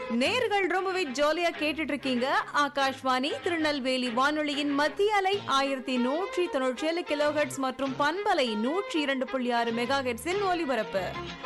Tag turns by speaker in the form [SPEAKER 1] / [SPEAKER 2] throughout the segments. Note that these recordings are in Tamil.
[SPEAKER 1] நேர்கள் ரொம்பவே ஜாலியா கேட்டுட்டு இருக்கீங்க ஆகாஷ்வாணி திருநெல்வேலி வானொலியின் மத்திய அலை ஆயிரத்தி நூற்றி தொண்ணூற்றி ஏழு கிலோஹெட்ஸ் மற்றும் பண்பலை நூற்றி இரண்டு புள்ளி ஆறு மெகா ஹெட்ஸின் ஒலிபரப்பு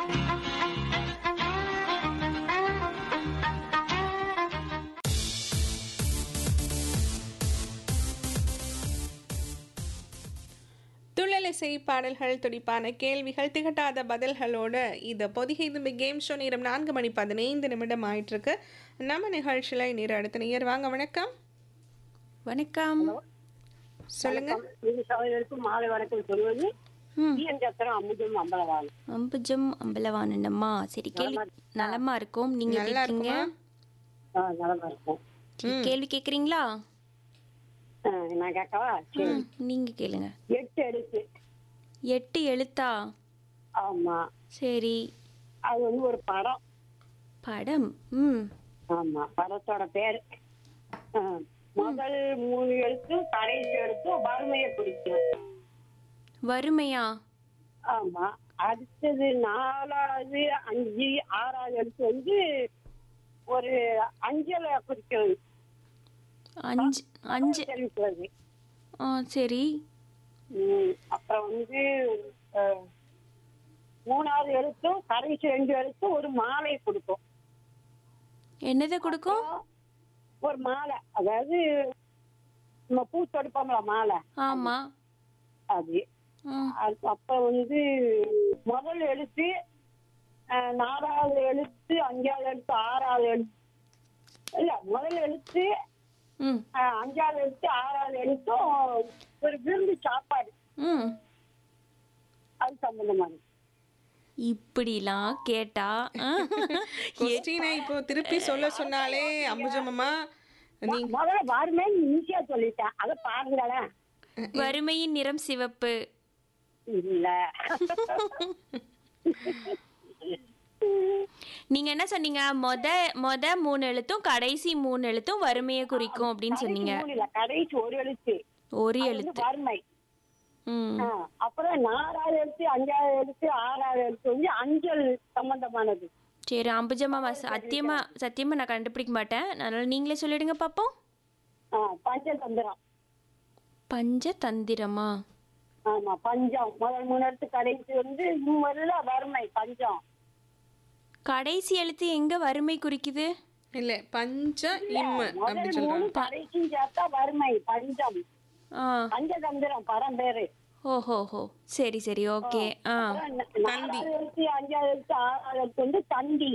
[SPEAKER 2] துள்ளலிசை பாடல்கள் துடிப்பான கேள்விகள் திகட்டாத பதில்களோட இது பொதிகை தும்பி கேம் ஷோ நேரம் நான்கு மணி பதினைந்து நிமிடம் ஆயிட்டிருக்கு நம்ம நிகழ்ச்சியில் நேரம் அடுத்த நேர் வாங்க வணக்கம்
[SPEAKER 1] வணக்கம்
[SPEAKER 2] சொல்லுங்க
[SPEAKER 3] இது சகோதரருக்கும் மாலை வணக்கம் சொல்வது ஈயன் சத்திரம் அமுதம் அம்பலவாள்
[SPEAKER 4] அம்புஜம் அம்பலவானண்டம்மா சரி கேள்வி நலமா இருக்கும் நீங்க
[SPEAKER 2] நல்லா
[SPEAKER 4] கேக்குறீங்க
[SPEAKER 2] இருக்குமா
[SPEAKER 3] நலமா இருக்கும்
[SPEAKER 4] சரி, கேள்வி கேக்குறீங்களா
[SPEAKER 3] ஆ, நான் கேட்கவா சரி
[SPEAKER 4] ம், நீங்க கேளுங்க
[SPEAKER 3] எட்டு எழுத்து
[SPEAKER 4] எட்டு எழுத்தா
[SPEAKER 3] ஆமா
[SPEAKER 4] சரி
[SPEAKER 3] அது வந்து ஒரு படம்
[SPEAKER 4] படம் ம்
[SPEAKER 3] ஆமா படத்தோட பேரு ஆ, முதல் மூணு எழுத்து கடைசி எழுத்து வறுமையை குறிக்கும்
[SPEAKER 4] வறுமையா
[SPEAKER 3] ஆமா அடுத்தது நாலாவது அஞ்சு ஆறாவது எழுத்து வந்து ஒரு அஞ்சலை குறிக்கிறது
[SPEAKER 4] அஞ்சு அஞ்சு
[SPEAKER 3] தெரிவிக்கிறது
[SPEAKER 4] ஆ சரி
[SPEAKER 3] ம், அப்புறம் வந்து அஹ், மூணாவது எழுத்தும் கடைசி ரெண்டு எழுத்தும் ஒரு மாலை கொடுக்கும்
[SPEAKER 4] என்னதை கொடுக்கும்
[SPEAKER 3] ஒரு மாலை அதாவது நம்ம பூ தொடுப்போம்ல மாலை
[SPEAKER 4] ஆமா
[SPEAKER 3] அது
[SPEAKER 4] ம்,
[SPEAKER 3] அது அப்ப வந்து முதல் எழுத்து அஹ், நாலாவது எழுத்து அஞ்சாவது எழுத்து ஆறாவது எழுத்து இல்ல முதல் எழுத்து
[SPEAKER 4] ம்
[SPEAKER 3] அஹ், அஞ்சாவது எழுத்து ஆறாவது எழுத்தும் ஒரு விருந்து சாப்பாடு
[SPEAKER 4] ம்
[SPEAKER 3] அது சம்பந்தமானது
[SPEAKER 4] இப்படிலாம் கேட்டா ஆ,
[SPEAKER 2] கொஸ்டினை இப்போ திருப்பி சொல்ல சொன்னாலே அம்புஜமம்மா நீங்க
[SPEAKER 3] முதல்ல வாருமே ஈஸியா சொல்லிட்டேன் அத பாருங்களேன்
[SPEAKER 4] வறுமையின் நிறம் சிவப்பு
[SPEAKER 3] இல்ல
[SPEAKER 4] நீங்க என்ன சொன்னீங்க மொத மொத மூணு எழுத்தும் கடைசி மூணு எழுத்தும் வறுமையை குறிக்கும் அப்படின்னு சொன்னீங்க
[SPEAKER 3] கடைசி மூணு இல்ல கடைசி ஒரு எழுத்து
[SPEAKER 4] ஒரு
[SPEAKER 3] அது வந்து
[SPEAKER 4] எழுத்து
[SPEAKER 3] வறுமை
[SPEAKER 4] ம்
[SPEAKER 3] ஆ, அப்புறம் நாலாவது எழுத்து அஞ்சாவது எழுத்து ஆறாவது எழுத்து வந்து அஞ்சல் சம்பந்தமானது
[SPEAKER 4] சரி அம்புஜம்மா சத்தியமா சத்தியமா நான் கண்டுபிடிக்க மாட்டேன் அதனால நீங்களே சொல்லிடுங்க பாப்போம்
[SPEAKER 3] ஆ, பஞ்சதந்திரம்
[SPEAKER 4] பஞ்சதந்திரமா
[SPEAKER 3] ஆமா பஞ்சம் முதல் மூணு எழுத்து கடைசி வந்து முதல்ல வறுமை பஞ்சம்
[SPEAKER 4] கடைசி எழுத்து எங்க வறுமை குறிக்குது
[SPEAKER 2] இல்ல பஞ்ச இம் அப்படி
[SPEAKER 3] முதல்
[SPEAKER 2] சொல்றாங்க
[SPEAKER 3] மூணு கடைசியும் சேர்த்தா வறுமை பஞ்சம்
[SPEAKER 4] ஆ
[SPEAKER 3] பஞ்சதந்திரம் படம் பேரு
[SPEAKER 4] ஓஹோ ஹோ சரி சரி ஓகே ஆ
[SPEAKER 3] அப்புறம் ந- நாலாவது எழுத்து அஞ்சாவது எழுத்து ஆறாவது எழுத்து வந்து தந்தி